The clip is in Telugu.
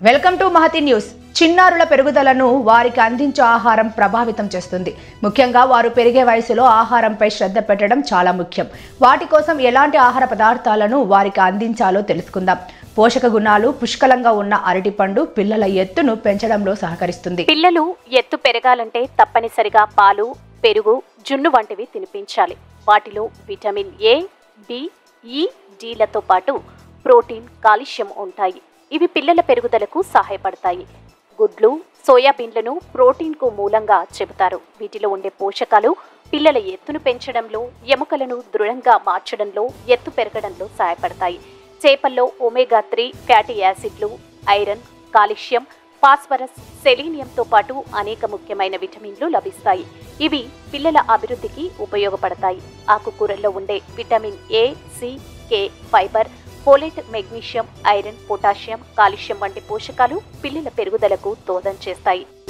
వెల్కమ్ టు మహతి న్యూస్ చిన్నారుల పెరుగుదలను వారికి అందించే ఆహారం ప్రభావితం చేస్తుంది ముఖ్యంగా వారు పెరిగే వయసులో ఆహారంపై శ్రద్ధ పెట్టడం చాలా ముఖ్యం వాటి కోసం ఎలాంటి ఆహార పదార్థాలను వారికి అందించాలో తెలుసుకుందాం పోషక గుణాలు పుష్కలంగా ఉన్న అరటిపండు పిల్లల ఎత్తును పెంచడంలో సహకరిస్తుంది పిల్లలు ఎత్తు పెరగాలంటే తప్పనిసరిగా పాలు పెరుగు జున్ను వంటివి తినిపించాలి వాటిలో విటమిన్ ఏ బి ఈ డీలతో పాటు ప్రోటీన్ కాల్షియం ఉంటాయి ఇవి పిల్లల పెరుగుదలకు సహాయపడతాయి గుడ్లు సోయాబీన్లను ప్రోటీన్కు మూలంగా చెబుతారు వీటిలో ఉండే పోషకాలు పిల్లల ఎత్తును పెంచడంలో ఎముకలను దృఢంగా మార్చడంలో ఎత్తు పెరగడంలో సహాయపడతాయి చేపల్లో ఒమేగా త్రీ ఫ్యాటీ యాసిడ్లు ఐరన్ కాల్షియం ఫాస్ఫరస్ సెలీనియంతో పాటు అనేక ముఖ్యమైన విటమిన్లు లభిస్తాయి ఇవి పిల్లల అభివృద్ధికి ఉపయోగపడతాయి ఆకుకూరల్లో ఉండే vitamin A C K fibre folate magnesium iron potassium calcium వంటి పోషకాలు పిల్లల పెరుగుదలకు దోహదం చేస్తాయి